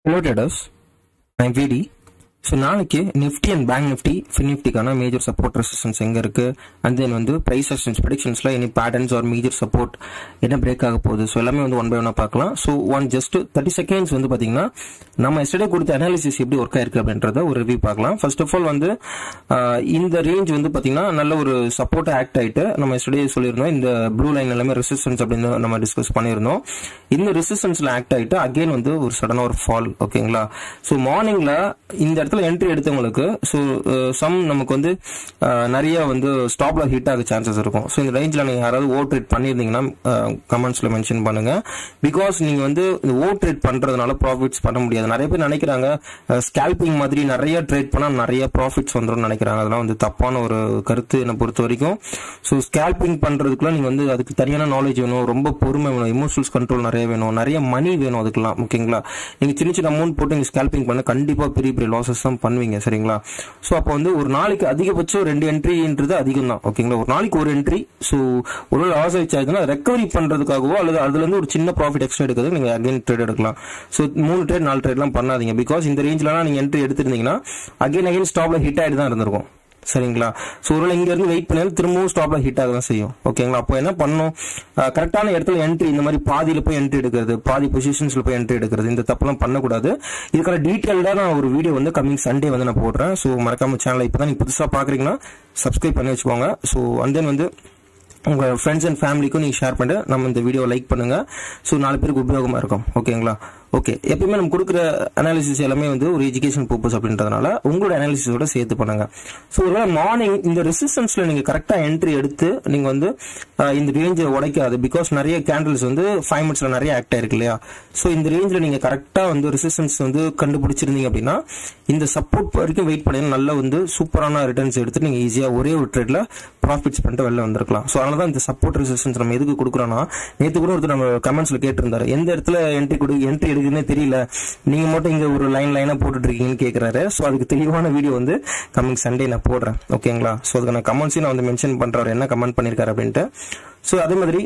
hello traders I'm விடி so நாளைக்கு Nifty and bank Nifty fin நிஃப்டிக்கான மேஜர் சப்போர்ட் ரெசிஸ்டன்ஸ் எங்கே இருக்கு அண்ட் தென் வந்து ப்ரைஸ் ரெசிஸ்டன்ஸ் ப்ரெடிக்ஷன்ஸில் any patterns or major support என்ன பிரேக் ஆக போகுது ஸோ எல்லாமே வந்து ஒன் பை ஒன்னாக பார்க்கலாம் so one just thirty seconds வந்து பார்த்தீங்கன்னா நம்ம எஸ்டர்டே கொடுத்த அனாலிசிஸ் எப்படி ஒர்க் ஆயிருக்கு அப்படின்றத ஒரு ரிவ்யூ பார்க்கலாம் ஃபர்ஸ்ட் ஆஃப் ஆல் வந்து ஆஹ், இந்த ரேஞ்ச் வந்து பார்த்தீங்கன்னா நல்ல ஒரு சப்போர்ட் ஆக்ட் ஆயிட்டு நம்ம எஸ்டர்டே சொல்லியிருந்தோம் இந்த ப்ளூ லைன் எல்லாமே ரெசிஸ்டன்ஸ் அப்படின்னு நம்ம டிஸ்கஸ் பண்ணியிருந்தோம் இந்த ரெசிஸ்டன்ஸ்ல ஆக்ட் ஆயிட்டு அகைன் வந்து ஒரு சடனாக ஒரு ஃபால் ஓகேங்களா ஸோ மார்னிங்ல இந்த இடத்துல என்ட்ரி எடுத்தவங்களுக்கு ஸோ சம் நமக்கு வந்து அஹ், நிறைய வந்து ஸ்டாப்ல ஹிட் ஆக சான்சஸ் இருக்கும் ஸோ இந்த ரேஞ்சில் நீங்கள் யாராவது ஓ ட்ரேட் பண்ணியிருந்தீங்கன்னா கமெண்ட்ஸ்ல மென்ஷன் பண்ணுங்க பிகாஸ் நீங்க வந்து இந்த ஓ ட்ரேட் பண்றதுனால ப்ராஃபிட்ஸ் பண்ண முடியாது நிறைய பேர் நினைக்கிறாங்க ஸ்கேல்பிங் மாதிரி நிறைய ட்ரேட் பண்ணா நிறைய ப்ராஃபிட்ஸ் வந்துடும் நினைக்கிறாங்க அதெல்லாம் வந்து தப்பான ஒரு கருத்து என்னை பொறுத்த வரைக்கும் ஸோ ஸ்கேல்பிங் பண்றதுக்குலாம் நீங்க வந்து அதுக்கு சரியான நாலேஜ் வேணும் ரொம்ப பொறுமை வேணும் இமோஷனல்ஸ் கண்ட்ரோல் நிறைய வேணும் நிறைய மணி வேணும் அதுக்கெல்லாம் ஓகேங்களா நீங்க சின்ன சின்ன அமௌண்ட் போட்டு நீங்க ஸ்கேல்பிங் பண்ண கண்டிப்பா பெரிய பெரிய லாசஸ் தான் பண்ணுவீங்க சரிங்களா ஸோ அப்போ வந்து ஒரு நாளைக்கு அதிகபட்சம் ரெண்டு என்ட்ரின்றது அதிகம் தான் ஓகேங்களா ஒரு நாளைக்கு ஒரு என்ட்ரி ஸோ ஒரு லாஸ் ஆயிடுச்சுன்னா ரெக்கவரி பண்றதுக்காகவோ அல்லது அதுல இருந்து ஒரு சின்ன ப்ராஃபிட் எக்ஸ்ட்ரா எடுக்கிறது நீங்க அகைன் ட்ரேட் எடுக்கலாம் ஸோ மூணு ட்ரேட் நாலு ட்ரேட்லாம் பண்ணாதீங்க பிகாஸ் இந்த ரேஞ்சிலலாம் நீங்க என்ட்ரி எடுத்திருந்தீங்கன்னா அகைன் அகைன் ஸ்டாப்ல ஹிட் ஆயிட்டு தான் இருந்திருக்கும் சரிங்களா ஸோ ஒருவேளை இங்க இருந்து வெயிட் பண்ணாலும் திரும்பவும் ஸ்டாப்ல ஹிட் ஆக தான் செய்யும் ஓகேங்களா அப்போ என்ன பண்ணணும் கரெக்டான இடத்துல என்ட்ரி இந்த மாதிரி பாதியில போய் என்ட்ரி எடுக்கிறது பாதி பொசிஷன்ஸ்ல போய் என்ட்ரி எடுக்கிறது இந்த தப்பெல்லாம் பண்ணக்கூடாது இதுக்கான டீட்டெயில்டா நான் ஒரு வீடியோ வந்து கமிங் சண்டே வந்து நான் போடுறேன் ஸோ மறக்காம சேனலை இப்போ தான் நீங்க புதுசா பாக்குறீங்கன்னா சப்ஸ்கிரைப் பண்ணி வச்சுக்கோங்க ஸோ அண்ட் தென் வந்து உங்க ஃப்ரெண்ட்ஸ் அண்ட் ஃபேமிலிக்கும் நீங்க ஷேர் பண்ணிட்டு நம்ம இந்த வீடியோ லைக் பண்ணுங்க ஸோ நாலு பேருக்கு உபயோகமா இருக்கும் ஓகேங்களா ஓகே எப்பயுமே நம்ம கொடுக்குற அனாலிசிஸ் எல்லாமே வந்து ஒரு எஜுகேஷன் பர்பஸ் அப்படின்றதுனால உங்களோட அனாலிசிஸோட சேர்த்து பண்ணுங்க ஸோ ஒருவேளை மார்னிங் இந்த ரெசிஸ்டன்ஸ்ல நீங்க கரெக்டா என்ட்ரி எடுத்து நீங்க வந்து அஹ், இந்த ரேஞ்சை உடைக்காது பிகாஸ் நிறைய கேண்டில்ஸ் வந்து ஃபைவ் மினிட்ஸ்ல நிறைய ஆக்ட் ஆயிருக்கு இல்லையா ஸோ இந்த ரேஞ்சில் நீங்க கரெக்டா வந்து ரெசிஸ்டன்ஸ் வந்து கண்டுபிடிச்சிருந்தீங்க அப்படின்னா இந்த சப்போர்ட் வரைக்கும் வெயிட் பண்ணி நல்ல வந்து சூப்பரான ரிட்டர்ன்ஸ் எடுத்து நீங்க ஈஸியா ஒரே ஒரு ட்ரேட்ல ப்ராஃபிட்ஸ் பண்ணிட்டு வெளில வந்திருக்கலாம் ஸோ அதனால தான் இந்த சப்போர்ட் ரெசிஸ்டன்ஸ் நம்ம எதுக்கு கொடுக்குறோம்னா நேற்று கூட ஒருத்தர் நம்ம கமெண்ட்ஸ்ல கேட்டிருந்தாரு எந்த இடத்துல என்ட்ரி கொடு என்ட்ரி எடுக்குதுன்னே தெரியல நீங்க மட்டும் இங்க ஒரு லைன் லைனா போட்டுட்டு இருக்கீங்கன்னு கேக்குறாரு ஸோ அதுக்கு தெளிவான வீடியோ வந்து கமிங் சண்டே நான் போடுறேன் ஓகேங்களா ஸோ அதுக்கான கமெண்ட்ஸையும் நான் வந்து மென்ஷன் பண்றாரு என்ன கமெண்ட் பண்ணிருக்காரு அப்படின்ட்டு ஸோ அதே மாதிரி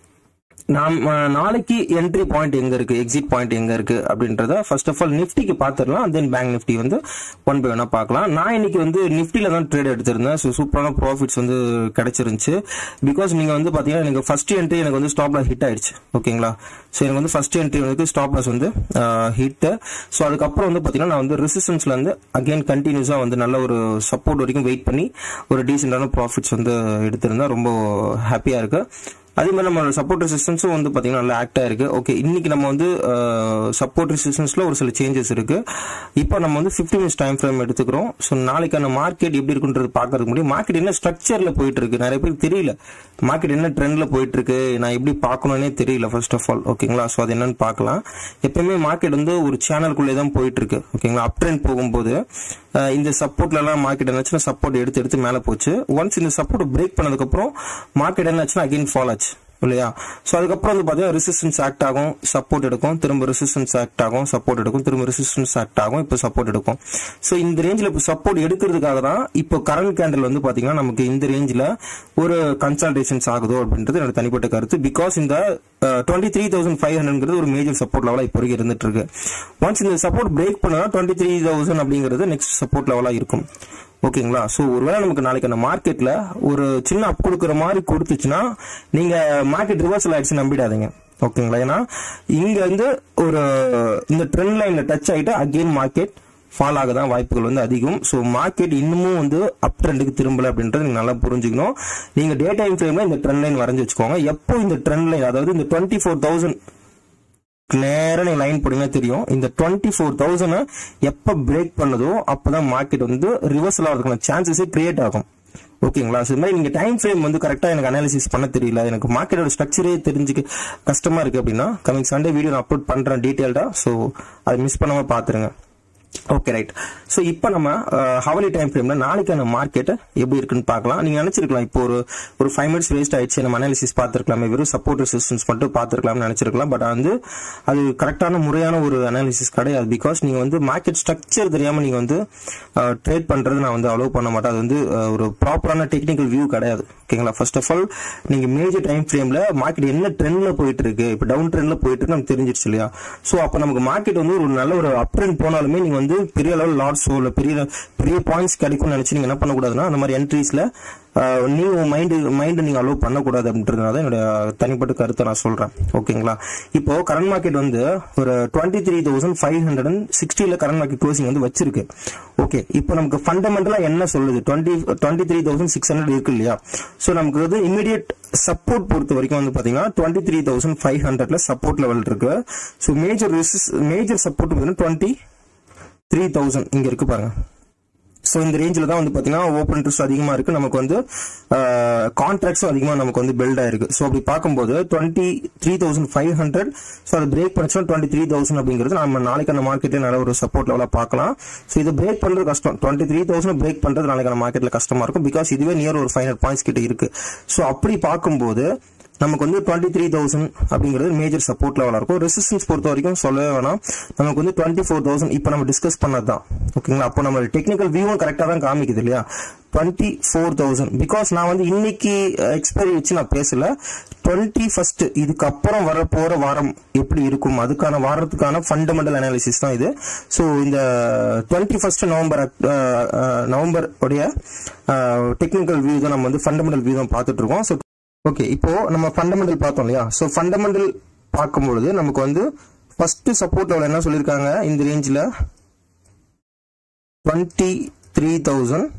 நாம் அஹ், நாளைக்கு என்ட்ரி பாயிண்ட் எங்க இருக்கு எக்ஸிட் பாயிண்ட் எங்க இருக்கு அப்படின்றத ஃபர்ஸ்ட் ஆஃப் ஆல் நிஃப்டிக்கு பாத்துரலாம் தென் பேங்க் நிஃப்டி வந்து ஒன் பை ஒன்னா பார்க்கலாம் நான் இன்னைக்கு வந்து நிஃப்டில தான் ட்ரேட் எடுத்திருந்தேன் ஸோ சூப்பரான ப்ராஃபிட்ஸ் வந்து கிடைச்சிருந்துச்சு பிகாஸ் நீங்க வந்து பாத்தீங்கன்னா எனக்கு ஃபர்ஸ்ட் என்ட்ரி எனக்கு வந்து ஸ்டாப் லாஸ் ஹிட் ஆயிடுச்சு ஓகேங்களா ஸோ எனக்கு வந்து ஃபர்ஸ்ட் என்ட்ரி வந்து ஸ்டாப் லாஸ் வந்து ஹிட் ஸோ அதுக்கப்புறம் வந்து பாத்தீங்கன்னா நான் வந்து ரெசிஸ்டன்ஸ்ல இருந்து அகைன் கண்டினியூஸா வந்து நல்ல ஒரு சப்போர்ட் வரைக்கும் வெயிட் பண்ணி ஒரு டீசென்டான ப்ராஃபிட்ஸ் வந்து எடுத்திருந்தேன் ரொம்ப ஹாப்பியா இருக்கு அதே மாதிரி நம்ம சப்போர்ட் ரெசிஸ்டன்ஸும் வந்து பாத்தீங்கன்னா நல்லா ஆக்டா இருக்கு ஓகே இன்னைக்கு நம்ம வந்து சப்போர்ட் ரெசிஸ்டன்ஸ்ல ஒரு சில சேஞ்சஸ் இருக்கு இப்போ நம்ம வந்து 50 மினிட்ஸ் டைம் ஃப்ரேம் எடுத்துக்கிறோம் ஸோ நாளைக்கான மார்க்கெட் எப்படி இருக்குன்றது பாக்குறதுக்கு முடியும் மார்க்கெட் என்ன ஸ்ட்ரக்சர்ல போயிட்டு இருக்கு நிறைய பேருக்கு தெரியல மார்க்கெட் என்ன ட்ரெண்ட்ல போயிட்டு இருக்கு நான் எப்படி பார்க்கணும்னே தெரியல ஃபர்ஸ்ட் ஆஃப் ஆல் ஓகேங்களா ஸோ அது என்னன்னு பார்க்கலாம் எப்பயுமே மார்க்கெட் வந்து ஒரு சேனலுக்குள்ளே தான் போயிட்டு இருக்கு ஓகேங்களா அப் ட்ரெண்ட் போகும்போது அஹ், இந்த சப்போர்ட்ல எல்லாம் மார்க்கெட் என்னாச்சுன்னா சப்போர்ட் எடுத்து எடுத்து மேல போச்சு ஒன்ஸ் இந்த சப்போர்ட் பிரேக் பண்ணதுக்கு அப்புறம் மார்க்கெட் என்னாச்சுன்னா அகைன் ஃபால் ஆச்சு இல்லையா ஸோ அதுக்கப்புறம் வந்து பார்த்தீங்கன்னா ரெசிஸ்டன்ஸ் ஆக்ட் ஆகும் சப்போர்ட் எடுக்கும் திரும்ப ரெசிஸ்டன்ஸ் ஆக்ட் ஆகும் சப்போர்ட் எடுக்கும் திரும்ப ரெசிஸ்டன்ஸ் ஆக்ட் ஆகும் இப்போ சப்போர்ட் எடுக்கும் ஸோ இந்த ரேஞ்சில் இப்போ சப்போர்ட் எடுக்கிறதுக்காக தான் இப்போ கரண்ட் கேண்டில் வந்து பார்த்தீங்கன்னா நமக்கு இந்த ரேஞ்சில் ஒரு கன்சல்டேஷன்ஸ் ஆகுதோ அப்படின்றது என்னோட தனிப்பட்ட கருத்து பிகாஸ் இந்த டுவெண்ட்டி த்ரீ தௌசண்ட் ஃபைவ் ஹண்ட்ரட்ங்கிறது ஒரு மேஜர் சப்போர்ட் லெவலாக இப்போ வரைக்கும் இருந்துட்டு இருக்கு ஒன்ஸ் இந்த சப்போர்ட் பிரேக் பண்ணா டுவெண்ட்டி த்ரீ தௌசண்ட் அப்படிங்கிறது நெக்ஸ்ட் சப்போர்ட் லெவலாக இருக்கும் ஓகேங்களா ஸோ ஒருவேளை நமக்கு நாளைக்கு அந்த மார்க்கெட்ல ஒரு சின்ன அப் கொடுக்குற மாதிரி கொடுத்துச்சுன்னா நீங்க மார்க்கெட் ரிவர்சல் ஆயிடுச்சு நம்பிடாதீங்க ஓகேங்களா ஏன்னா இங்க வந்து ஒரு இந்த ட்ரெண்ட் லைன்ல டச் ஆயிட்டு அகெயின் மார்க்கெட் ஃபால் ஆக தான் வாய்ப்புகள் வந்து அதிகம் ஸோ மார்க்கெட் இன்னமும் வந்து அப் ட்ரெண்டுக்கு திரும்பல அப்படின்றது நீங்க நல்லா புரிஞ்சுக்கணும் நீங்க டே டைம் ஃப்ரேம்ல இந்த ட்ரெண்ட் லைன் வரைஞ்சு வச்சுக்கோங்க எப்போ இந்த ட்ரெண்ட் லைன் அதாவது இந்த டுவெண்ட்டி ஃபோர் தௌசண்ட் நேரா நீங்க லைன் போட்டீங்கன்னா தெரியும் இந்த டுவெண்ட்டி ஃபோர் தௌசண்ட் எப்ப பிரேக் பண்ணுதோ அப்பதான் மார்க்கெட் வந்து ரிவர்சல் ஆகிறதுக்கான சான்சஸே கிரியேட் ஆகும் ஓகேங்களா ஸோ இது மாதிரி நீங்க டைம் ஃப்ரேம் வந்து கரெக்டா எனக்கு அனாலிசிஸ் பண்ண தெரியல எனக்கு மார்க்கெட்டோட ஸ்ட்ரக்சரே தெரிஞ்சுக்க கஷ்டமா இருக்கு அப்படின்னா கமிங் சண்டே வீடியோ நான் அப்லோட் பண்றேன் டீடைல்டா ஸோ அதை மிஸ் பண்ணாம பாத்துருங்க ஓகே ரைட் ஸோ இப்போ நம்ம ஹவலி டைம் ஃப்ரேம்ல நாளைக்கான மார்க்கெட் எப்படி இருக்குன்னு பார்க்கலாம் நீங்க நினைச்சிருக்கலாம் இப்போ ஒரு ஒரு ஃபைவ் மினிட்ஸ் வேஸ்ட் ஆயிடுச்சு நம்ம அனாலிசிஸ் பார்த்துருக்கலாமே வெறும் சப்போர்ட் ரெசிஸ்டன்ஸ் மட்டும் பார்த்துருக்கலாம்னு நினைச்சிருக்கலாம் பட் வந்து அது கரெக்டான முறையான ஒரு அனாலிசிஸ் கிடையாது பிகாஸ் நீங்க வந்து மார்க்கெட் ஸ்ட்ரக்சர் தெரியாம நீங்க வந்து ட்ரேட் பண்றது நான் வந்து அலோவ் பண்ண மாட்டேன் அது வந்து அஹ், ஒரு ப்ராப்பரான டெக்னிக்கல் வியூ கிடையாது ஓகேங்களா ஃபர்ஸ்ட் ஆஃப் ஆல் நீங்க மேஜர் டைம் ஃப்ரேம்ல மார்க்கெட் என்ன ட்ரெண்ட்ல போயிட்டு இருக்கு இப்போ டவுன் ட்ரெண்ட்ல போயிட்டு இருக்கு நமக்கு தெரிஞ்சிருச்சு இல்லையா ஸோ அப்போ நமக்கு மார்க்கெட் வந்து ஒரு நல்ல ஒரு அப் ட்ரெண்ட் போனாலுமே நீங்க வந்து பெரிய லெவல் லாட்ஸோ இல்லை பெரிய பெரிய பாயிண்ட்ஸ் கிடைக்கும்னு நினைச்சு நீங்க என்ன பண்ணக்கூடாதுன்னா அந்த மாதிரி என்ட்ரிஸ்ல நீங்க மைண்டு மைண்ட் நீங்க அலோவ் பண்ணக்கூடாது அப்படின்றதுனால தான் என்னோட தனிப்பட்ட கருத்தை நான் சொல்றேன் ஓகேங்களா இப்போ கரண்ட் மார்க்கெட் வந்து ஒரு twenty three thousand five hundred and சிக்ஸ்டில கரண்ட் மார்க்கெட் க்ளோசிங் வந்து வச்சிருக்கு ஓகே இப்போ நமக்கு ஃபண்டமெண்டலா என்ன சொல்லுது twenty twenty three thousand six hundred இருக்கு இல்லையா ஸோ நமக்கு வந்து இமீடியட் சப்போர்ட் பொறுத்த வரைக்கும் வந்து பாத்தீங்கன்னா டுவெண்ட்டி த்ரீ தௌசண்ட் ஃபைவ் ஹண்ட்ரட்ல சப்போர்ட் லெவல் இருக்கு ஸோ மேஜர் மேஜர் சப்போர்ட் வந்து டுவெண்ட்டி த்ரீ தௌசண்ட் இங்க இருக்கு பாருங்க ஸோ இந்த ரேஞ்சில் தான் வந்து பார்த்தீங்கன்னா ஓப்பன் இன்ட்ரெஸ்ட் அதிகமாக இருக்கு நமக்கு வந்து கான்ட்ராக்ட்ஸும் அதிகமாக நமக்கு வந்து பில்ட் ஆயிருக்கு ஸோ அப்படி பார்க்கும்போது twenty three thousand five hundred so அது பிரேக் பண்ணிச்சோம் டுவெண்ட்டி த்ரீ தௌசண்ட் அப்படிங்கிறது நம்ம நாளைக்கான மார்க்கெட்டில் நல்ல ஒரு சப்போர்ட் லெவலாக பார்க்கலாம் ஸோ இது பிரேக் பண்ணுறது கஷ்டம் டுவெண்ட்டி த்ரீ தௌசண்ட் பிரேக் பண்ணுறது நாளைக்கான மார்க்கெட்டில் கஷ்டமா இருக்கும் பிகாஸ் இதுவே நியர் ஒரு ஃபைவ் ஹண்ட்ரட் பாயிண்ட்ஸ் கிட்ட இருக்கு ஸோ அப்படி பார்க்கும்போது நமக்கு வந்து டுவெண்ட்டி த்ரீ தௌசண்ட் அப்படிங்கிறது மேஜர் சப்போர்ட் லெவலாக இருக்கும் ரெசிஸ்டன்ஸ் பொறுத்த வரைக்கும் சொல்லவே வேணாம் நமக்கு வந்து டுவெண்ட்டி ஃபோர் தௌசண்ட் இப்போ நம்ம டிஸ்கஸ் பண்ணது தான் ஓகேங்களா அப்போ நம்ம டெக்னிக்கல் வியூவும் கரெக்டாக தான் காமிக்குது இல்லையா டுவெண்ட்டி ஃபோர் தௌசண்ட் பிகாஸ் நான் வந்து இன்னைக்கு எக்ஸ்பைரி வச்சு நான் பேசல டுவெண்ட்டி ஃபர்ஸ்ட் இதுக்கப்புறம் வர போற வாரம் எப்படி இருக்கும் அதுக்கான வாரத்துக்கான ஃபண்டமெண்டல் அனாலிசிஸ் தான் இது ஸோ இந்த twenty first November uh, uh, November உடைய டெக்னிக்கல் வியூ தான் நம்ம வந்து ஃபண்டமெண்டல் வியூ தான் பார்த்துட்டு இருக்கோம் ஸோ ஓகே இப்போ நம்ம ஃபண்டமெண்டல் பார்த்தோம் இல்லையா ஸோ ஃபண்டமெண்டல் பார்க்கும்பொழுது நமக்கு வந்து ஃபர்ஸ்ட் சப்போர்ட் லெவல் என்ன சொல்லியிருக்காங்க இந்த ரேஞ்சில் twenty three thousand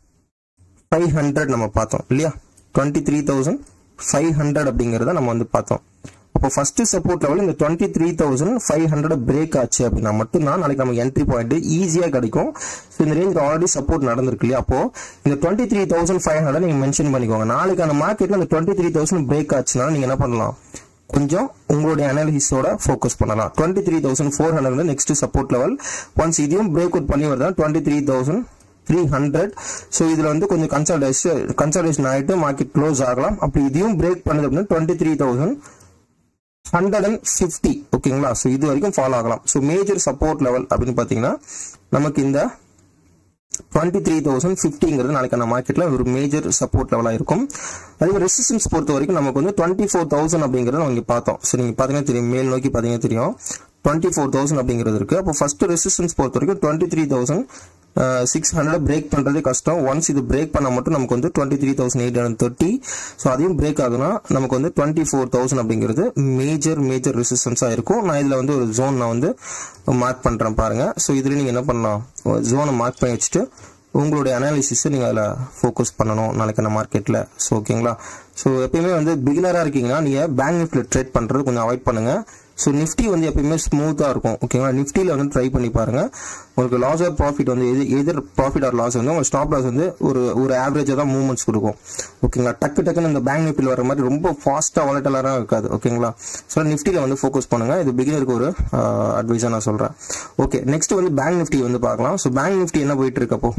five hundred நம்ம பார்த்தோம் இல்லையா twenty three thousand five hundred அப்படிங்கிறத நம்ம வந்து பார்த்தோம் அப்போ ஃபர்ஸ்ட் சப்போர்ட் லெவல் இந்த twenty three thousand five hundred break ஆச்சு அப்படின்னா மட்டும்தான் நாளைக்கு நமக்கு என்ட்ரி பாயிண்ட் ஈஸியாக கிடைக்கும் ஸோ இந்த ரேஞ்ச் ஆல்ரெடி சப்போர்ட் நடந்திருக்கு இல்லையா அப்போ இந்த twenty three thousand five hundred நீங்கள் மென்ஷன் பண்ணிக்கோங்க நாளைக்கான மார்க்கெட்டில் இந்த டுவெண்ட்டி த்ரீ தௌசண்ட் பிரேக் ஆச்சுன்னா நீங்கள் என்ன பண்ணலாம் கொஞ்சம் உங்களுடைய அனாலிசிஸோட ஃபோக்கஸ் பண்ணலாம் twenty three thousand four hundred next support level once இதையும் பிரேக் அவுட் பண்ணி வருதா twenty three thousand three hundred so இதில் வந்து கொஞ்சம் கன்சல்டேஷன் கன்சல்டேஷன் ஆகிட்டு மார்க்கெட் க்ளோஸ் ஆகலாம் அப்படி இதையும் பிரேக் பண்ணுது அப்படின்னா twenty three thousand hundred and fifty ஓகேங்களா ஸோ இது வரைக்கும் ஃபாலோ ஆகலாம் ஸோ மேஜர் சப்போர்ட் லெவல் அப்படின்னு பார்த்தீங்கன்னா நமக்கு இந்த டுவெண்ட்டி த்ரீ தௌசண்ட் ஃபிஃப்டிங்கிறது நாளைக்கான மார்க்கெட்ல ஒரு மேஜர் சப்போர்ட் லெவலாக இருக்கும் அதே மாதிரி ரெசிஸ்டன்ஸ் பொறுத்த வரைக்கும் நமக்கு வந்து டுவெண்ட்டி ஃபோர் தௌசண்ட் அப்படிங்கிறத நம்ம இங்கே பார்த்தோம் ஸோ நீங்கள் பார்த்தீங்கன்னா தெரியும் மேல் நோக்கி பார்த்தீங்கன்னா தெரியும் டுவெண்ட்டி ஃபோர் தௌசண்ட் அப்படிங்கிறது இருக்கு அப்போ ஃபர்ஸ்ட் ரெசிஸ்டன்ஸ் பொறுத்த வரைக்கும் twenty three thousand six hundred break பண்ணுறதே கஷ்டம் ஒன்ஸ் இது பிரேக் பண்ணால் மட்டும் நமக்கு வந்து twenty three thousand eight hundred thirty so அதையும் பிரேக் ஆகுனா நமக்கு வந்து டுவெண்ட்டி ஃபோர் தௌசண்ட் அப்படிங்கிறது மேஜர் மேஜர் ரெசிஸ்டன்ஸாக இருக்கும் நான் இதில் வந்து ஒரு ஜோன் நான் வந்து மார்க் பண்ணுறேன் பாருங்க ஸோ இதில் நீங்கள் என்ன பண்ணலாம் ஜோனை மார்க் பண்ணி வச்சுட்டு உங்களுடைய அனாலிசிஸை நீங்கள் அதில் ஃபோக்கஸ் பண்ணணும் நாளைக்கான மார்க்கெட்டில் ஸோ ஓகேங்களா ஸோ எப்பயுமே வந்து பிகினராக இருக்கீங்கன்னா நீங்கள் பேங்க் நிஃப்டியில் ட்ரேட் பண்ணுறது கொஞ்சம் அவாய்ட் பண்ணுங்கள் ஸோ நிஃப்டி வந்து எப்பயுமே ஸ்மூத்தாக இருக்கும் ஓகேங்களா நிஃப்டியில் வந்து ட்ரை பண்ணி பாருங்க உங்களுக்கு லாஸ் ஆர் ப்ராஃபிட் வந்து எது எதிர் ப்ராஃபிட் ஆர் லாஸ் வந்து உங்கள் ஸ்டாப் லாஸ் வந்து ஒரு ஒரு ஆவரேஜாக தான் மூவ்மெண்ட்ஸ் கொடுக்கும் ஓகேங்களா டக்கு டக்குன்னு இந்த பேங்க் நிஃப்டியில் வர மாதிரி ரொம்ப ஃபாஸ்ட்டாக வாலட்டலாக இருக்காது ஓகேங்களா ஸோ நிஃப்டியில் வந்து ஃபோக்கஸ் பண்ணுங்க இது பிகினருக்கு ஒரு அட்வைஸாக நான் சொல்கிறேன் ஓகே நெக்ஸ்ட் வந்து பேங்க் நிஃப்டி வந்து பார்க்கலாம் ஸோ பேங்க் நிஃப்டி என்ன போயிட்டு இருக்கப்போ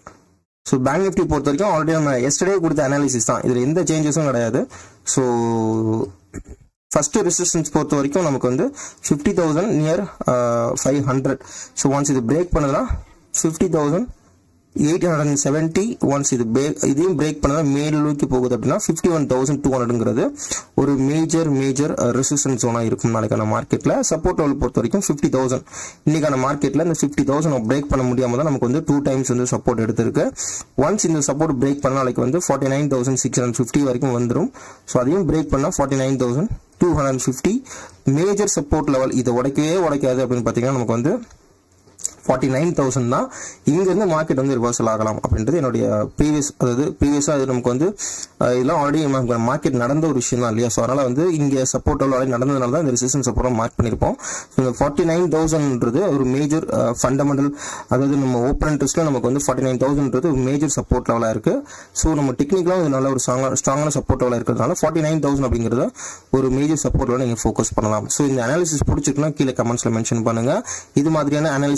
ஸோ பேங்க் நிஃப்டி பொறுத்த வரைக்கும் ஆல்ரெடி நம்ம எஸ்டர்டே கொடுத்த அனாலிசிஸ் தான் இதில் எந்த சேஞ்சஸும் கிடையாது ஸோ ஃபர்ஸ்ட் ரெசிஸ்டன்ஸ் பொறுத்த வரைக்கும் நமக்கு வந்து fifty thousand near five hundred so once இது பிரேக் பண்ணுதுன்னா fifty thousand eight hundred and seventy once இது பிரேக் இதையும் பிரேக் பண்ணதா மேல் நோக்கி போகுது அப்படின்னா ஃபிஃப்டி ஒன் தௌசண்ட் டூ ஹண்ட்ரட்ங்கிறது ஒரு மேஜர் மேஜர் ரெசிஸ்டன்ஸ் ஜோனாக இருக்கும் நாளைக்கான மார்க்கெட்டில் சப்போர்ட் லெவல் பொறுத்த வரைக்கும் ஃபிஃப்டி தௌசண்ட் இன்னைக்கான மார்க்கெட்டில் இந்த ஃபிஃப்டி தௌசண்ட் பிரேக் பண்ண முடியாமல் தான் நமக்கு வந்து டூ டைம்ஸ் வந்து சப்போர்ட் எடுத்திருக்கு ஒன்ஸ் இந்த சப்போர்ட் பிரேக் பண்ண நாளைக்கு வந்து forty nine thousand six hundred fifty வரைக்கும் வந்துடும் ஸோ அதையும் பிரேக் பண்ணால் forty nine thousand two hundred fifty major support level இதை உடைக்கவே உடைக்காது அப்படின்னு பார்த்தீங்கன்னா நமக்கு வந்து ஃபார்ட்டி நைன் தௌசண்ட் தான் இங்கிருந்து மார்க்கெட் வந்து ரிவர்சல் ஆகலாம் அப்படின்றது என்னுடைய ப்ரீவியஸ் அதாவது ப்ரீவியஸாக இது நமக்கு வந்து அஹ், இதெல்லாம் ஆல்ரெடி மார்க்கெட் நடந்த ஒரு விஷயம் தான் இல்லையா ஸோ அதனால் வந்து இங்கே சப்போர்ட் ஆல்ரெடி நடந்ததுனால தான் இந்த ரெசிஸ்டன்ஸ் சப்போர்ட் மார்க் பண்ணியிருப்போம் ஸோ இந்த ஃபார்ட்டி நைன் தௌசண்ட்ன்றது ஒரு மேஜர் ஃபண்டமெண்டல் அதாவது நம்ம ஓப்பன் இன்ட்ரெஸ்ட்டில் நமக்கு வந்து ஃபார்ட்டி நைன் தௌசண்ட்ன்றது ஒரு மேஜர் சப்போர்ட் லெவலாக இருக்கு ஸோ நம்ம டெக்னிக்கலாக இது நல்ல ஒரு ஸ்ட்ராங்கான ஸ்ட்ராங்கான சப்போர்ட் லெவலாக இருக்கிறதுனால ஃபார்ட்டி நைன் தௌசண்ட் அப்படிங்கிறத ஒரு மேஜர் சப்போர்ட் லெவலில் நீங்கள் ஃபோக்கஸ் பண்ணலாம் ஸோ இந்த அனாலிசிஸ் பிடிச்சிருக்குன்னா கீழே கமெண்ட்ஸில் மென்ஷன் பண்ணுங்க இது மாதிரியான அனாலிசிஸ் மட்டும்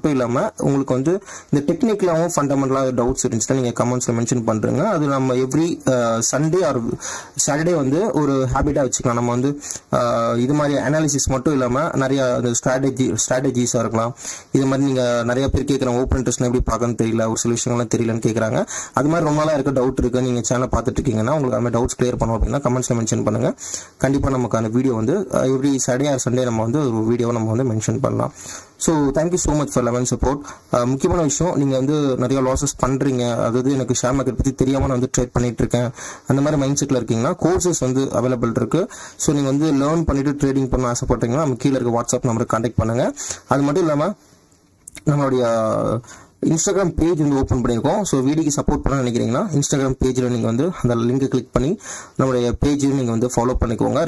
மட்டும் இல்லாமல் உங்களுக்கு வந்து இந்த டெக்னிக்கலாகவும் ஃபண்டமெண்டலாக டவுட்ஸ் இருந்துச்சுன்னா நீங்கள் கமெண்ட்ஸில் மென்ஷன் பண்ணுறங்க அது நம்ம எவ்ரி சண்டே ஆர் சாட்டர்டே வந்து ஒரு ஹேபிட்டாக வச்சுக்கலாம் நம்ம வந்து அஹ், இது மாதிரி அனாலிசிஸ் மட்டும் இல்லாமல் நிறைய அந்த ஸ்ட்ராட்டஜி ஸ்ட்ராட்டஜிஸாக இருக்கலாம் இது மாதிரி நீங்கள் நிறைய பேர் கேட்குறாங்க ஓப்பன் இன்ட்ரெஸ்ட் எப்படி பார்க்கணும்னு தெரியல ஒரு சில விஷயங்கள்லாம் தெரியலன்னு கேட்குறாங்க அது மாதிரி ரொம்ப நாளாக இருக்க டவுட் இருக்கு நீங்கள் சேனல் பார்த்துட்டு இருக்கீங்கன்னா உங்களுக்கு அது டவுட்ஸ் கிளியர் பண்ணோம் அப்படின்னா கமெண்ட்ஸில் மென்ஷன் பண்ணுங்க கண்டிப்பாக நமக்கான வீடியோ வந்து எவ்ரி சாட்டர்டே ஆர் சண்டே நம்ம வந்து ஒரு வீடியோ நம்ம வந்து மென்ஷன் பண்ணலாம் so thank you so much for eleven support முக்கியமான விஷயம் நீங்கள் வந்து நிறைய லாசஸ் பண்ணுறீங்க அதாவது எனக்கு ஷேர் மார்க்கெட் பற்றி தெரியாமல் நான் வந்து ட்ரேட் பண்ணிட்டு இருக்கேன் அந்த மாதிரி மைண்ட் செட்டில் இருக்கீங்கன்னா கோர்சஸ் வந்து அவைலபிள் இருக்கு ஸோ நீங்கள் வந்து லேர்ன் பண்ணிட்டு ட்ரேடிங் பண்ண ஆசைப்பட்டீங்கன்னா நம்ம கீழே இருக்க வாட்ஸ்அப் நம்பருக்கு கான்டாக்ட் பண்ணுங்க அது மட்டும் இல்லாமல் நம்மளுடைய இன்ஸ்டாகிராம் பேஜ் வந்து ஓப்பன் பண்ணியிருக்கோம் ஸோ வீடியோக்கு சப்போர்ட் பண்ண நினைக்கிறீங்கன்னா இன்ஸ்டாகிராம் பேஜில் நீங்கள் வந்து அந்த லிங்கை கிளிக் பண்ணி நம்மளுடைய பேஜையும் நீங்கள் வந்து ஃபாலோ பண்ணிக்கோங்க